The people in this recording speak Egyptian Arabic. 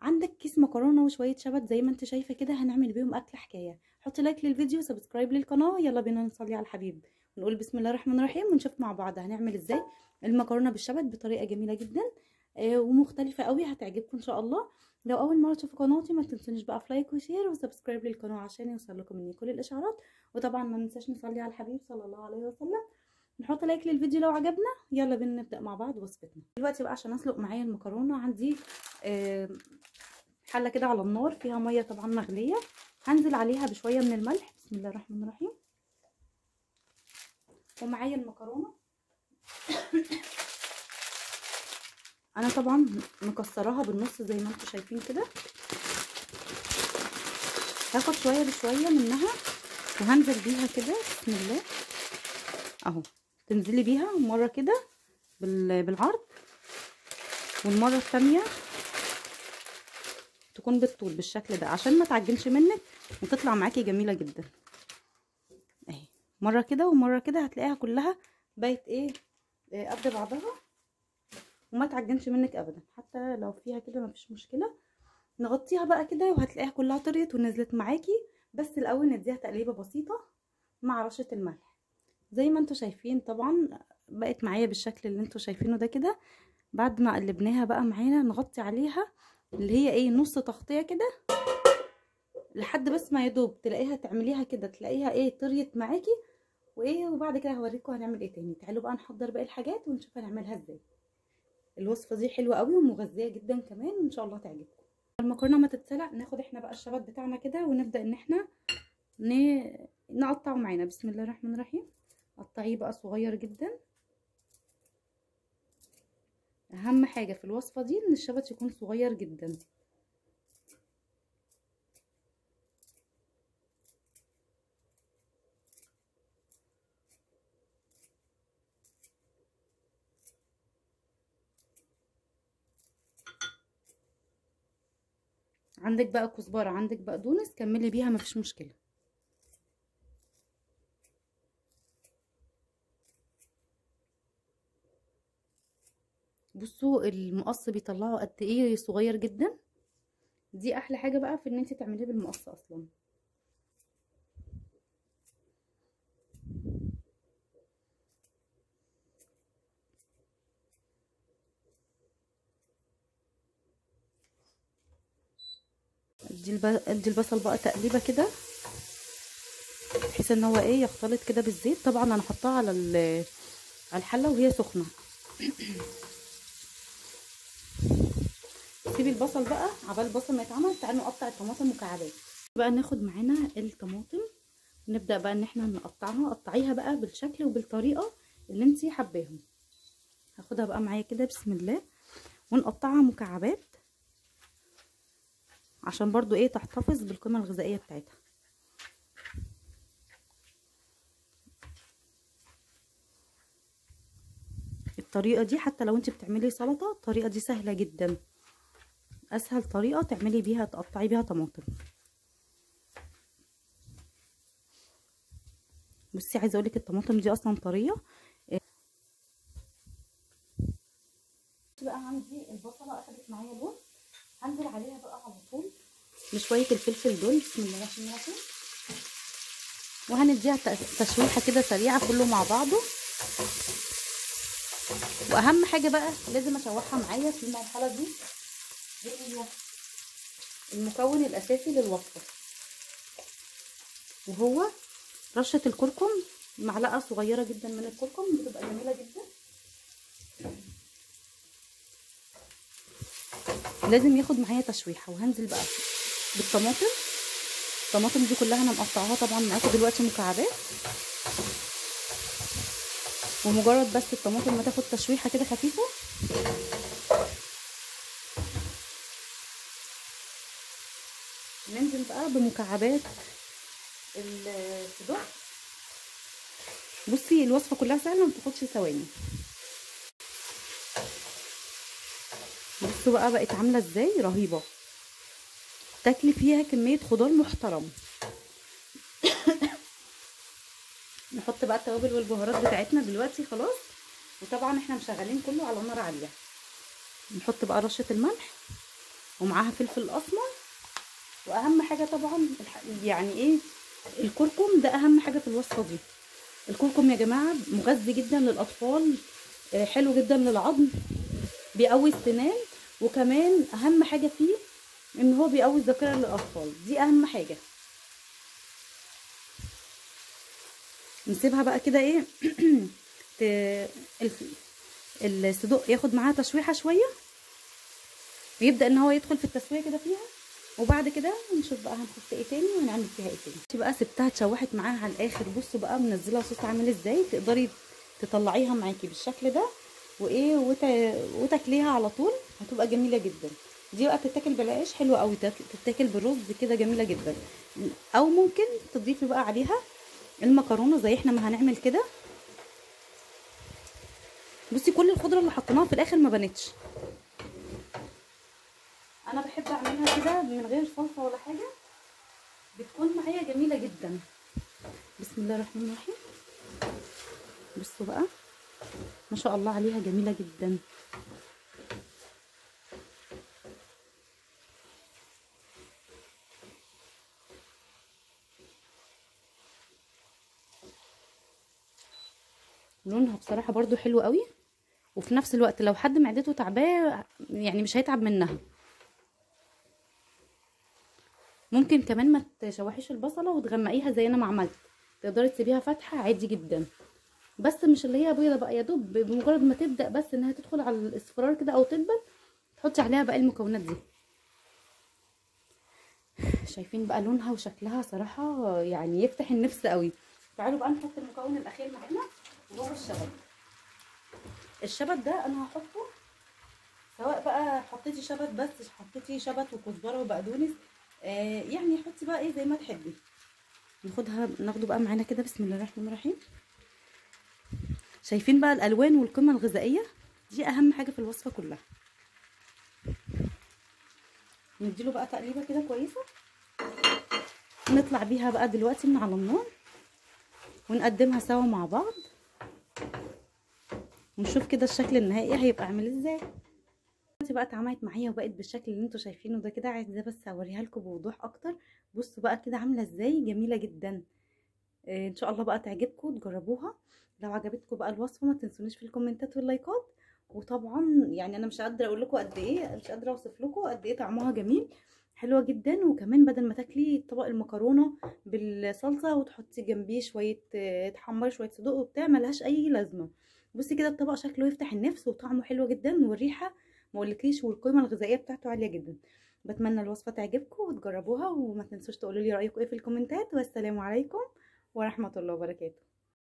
عندك كيس مكرونه وشويه شبت زي ما انت شايفه كده هنعمل بيهم اكله حكايه حطي لايك للفيديو سبسكرايب للقناه يلا بينا نصلي على الحبيب ونقول بسم الله الرحمن الرحيم ونشوف مع بعض هنعمل ازاي المكرونه بالشبت بطريقه جميله جدا آه ومختلفه قوي هتعجبكم ان شاء الله لو اول مره تشوفوا قناتي ما تنسونيش بقى في لايك وشير وسبسكرايب للقناه عشان يوصل لكم مني كل الاشعارات وطبعا ما ننساش نصلي على الحبيب صلى الله عليه وسلم نحط لايك للفيديو لو عجبنا يلا بينا نبدا مع بعض وصفتنا دلوقتي بقى عشان اسلق معايا المكرونه عندي آه حله كده على النار فيها ميه طبعا مغليه هنزل عليها بشويه من الملح بسم الله الرحمن الرحيم ومعايا المكرونه انا طبعا مكسراها بالنص زي ما انتم شايفين كده هاخد شويه بشويه منها وهنزل بيها كده بسم الله اهو تنزلي بيها مره كده بالعرض والمره الثانيه تكون بالطول بالشكل ده عشان ما تعجنش منك وتطلع معاكي جميله جدا اهي مره كده ومره كده هتلاقيها كلها بقت ايه, إيه قد بعضها وما تعجنش منك ابدا حتى لو فيها كده مفيش مشكله نغطيها بقى كده وهتلاقيها كلها طريت ونزلت معاكي بس الاول نديها تقليبه بسيطه مع رشه الملح زي ما انتم شايفين طبعا بقت معايا بالشكل اللي انتم شايفينه ده كده بعد ما قلبناها بقى معانا نغطي عليها اللي هي ايه نص تغطيه كده لحد بس ما يدوب تلاقيها تعمليها كده تلاقيها ايه طريت معاكي وايه وبعد كده هوريكم هنعمل ايه تاني تعالوا بقى نحضر باقي الحاجات ونشوف هنعملها ازاي الوصفه دي حلوه قوي ومغذيه جدا كمان وان شاء الله تعجبكم المكرونه ما تتسلق ناخد احنا بقى الشبت بتاعنا كده ونبدا ان احنا ن... نقطعه معانا بسم الله الرحمن الرحيم قطعيه بقى صغير جدا اهم حاجه في الوصفه دي ان الشبت يكون صغير جدا عندك بقى كزبره عندك بقدونس كملي بيها مفيش مشكله بصوا المقص بيطلعه قد ايه صغير جدا دي احلى حاجه بقى في ان انت تعمليه بالمقص اصلا ادي البصل بقى تقليبه كده بحيث ان هو ايه يختلط كده بالزيت طبعا انا حطاه على على الحله وهي سخنه سيبي البصل بقى عبال البصل ما يتعمل تعالوا نقطع الطماطم مكعبات بقى ناخد معانا الطماطم نبدا بقى ان احنا نقطعها قطعيها بقى بالشكل وبالطريقه اللي انت حباهم هاخدها بقى معايا كده بسم الله ونقطعها مكعبات عشان برضو ايه تحتفظ بالقيمه الغذائيه بتاعتها الطريقه دي حتى لو انت بتعملي سلطه الطريقه دي سهله جدا اسهل طريقه تعملي بيها تقطعي بيها طماطم بصي عايزه اقولك الطماطم دي اصلا طريه بقى عندي البصله اخدت معايا لون هنزل عليها بقى على طول بشويه الفلفل دول بسم الله الرحمن الرحيم وهنديها تشويحه كده سريعه كله مع بعضه واهم حاجه بقى لازم اشوحها معايا في المرحله دي هي المكون الاساسي للوصفه وهو رشه الكركم معلقه صغيره جدا من الكركم بتبقى جميله جدا لازم ياخد معايا تشويحه وهنزل بقى بالطماطم الطماطم دي كلها انا مقطعاها طبعا معاكم دلوقتي مكعبات ومجرد بس الطماطم ما تاخد تشويحه كده خفيفه ننزل بقى بمكعبات الصدوع بصي الوصفه كلها سهله ما بتاخدش ثواني بصوا بقى بقت عامله ازاي رهيبه تاكلي فيها كميه خضار محترم نحط بقى التوابل والبهارات بتاعتنا دلوقتي خلاص وطبعا احنا مشغلين كله على نار عاليه نحط بقى رشه الملح ومعاها فلفل اسمر واهم حاجه طبعا يعني ايه الكركم ده اهم حاجه في الوصفه دي الكركم يا جماعه مغذي جدا للاطفال حلو جدا للعظم بيقوي السنان وكمان اهم حاجه فيه ان هو بيقوي الذاكره للاطفال دي اهم حاجه نسيبها بقى كده ايه الصدوق ياخد معاها تشويحه شويه ويبدا ان هو يدخل في التسويه كده فيها وبعد كده نشوف بقى هنحط ايه تاني وهنعمل فيها ايه تاني بقى سبتها اتشوحت معاها على الاخر بصوا بقى منزله صوص عامل ازاي تقدري تطلعيها معاكي بالشكل ده وايه وت... وتاكليها على طول هتبقى جميله جدا دي بقى بتتاكل بالعيش حلوه قوي تتاكل بالرز كده جميله جدا او ممكن تضيفي بقى عليها المكرونه زي احنا ما هنعمل كده بصي كل الخضره اللي حطيناها في الاخر ما بانتش انا بحب اعملها كده من غير صلصه ولا حاجه بتكون معايا جميله جدا بسم الله الرحمن الرحيم بصوا بقى ما شاء الله عليها جميله جدا لونها بصراحه برضو حلو قوي وفي نفس الوقت لو حد معدته تعباه يعني مش هيتعب منها ممكن كمان ما تشوحيش البصله وتغمقيها زي انا ما عملت تقدري تسيبيها فاتحه عادي جدا بس مش اللي هي بيضه بقى يا دوب بمجرد ما تبدا بس انها تدخل على الاصفرار كده او تدبل تحطي عليها باقي المكونات دي شايفين بقى لونها وشكلها صراحه يعني يفتح النفس قوي تعالوا بقى نحط المكون الاخير معانا وهو الشبت الشبت ده انا هحطه سواء بقى حطيتي شبت بس حطيتي شبت وكزبره وبقدونس آه يعني حطي بقى ايه زي ما تحبي ناخدها ناخده بقى معانا كده بسم الله الرحمن الرحيم شايفين بقى الالوان والقيمه الغذائيه دي اهم حاجه في الوصفه كلها نديله بقى تقليبه كده كويسه نطلع بيها بقى دلوقتي من على النار ونقدمها سوا مع بعض ونشوف كده الشكل النهائي هيبقى عامل ازاي دلوقتي بقى اتعملت معايا وبقت بالشكل اللي انتوا شايفينه ده كده عايزه بس اوريها لكم بوضوح اكتر بصوا بقى كده عامله ازاي جميله جدا آه ان شاء الله بقى تعجبكم تجربوها لو عجبتكم بقى الوصفه ما تنسونيش في الكومنتات واللايكات وطبعا يعني انا مش قادره اقول لكم قد ايه مش قادره اوصف لكم قد ايه طعمها جميل حلوه جدا وكمان بدل ما تاكلي طبق المكرونه بالصلصه وتحطي جنبيه شويه تحمري شويه صدوق وبتاع ملهاش اي لازمه بصي كده الطبق شكله يفتح النفس وطعمه حلو جدا والريحه ما اقولكيش والقيمه الغذائيه بتاعته عاليه جدا بتمنى الوصفه تعجبكم وتجربوها وما تنسوش تقولوا لي رايكم ايه في الكومنتات والسلام عليكم ورحمه الله وبركاته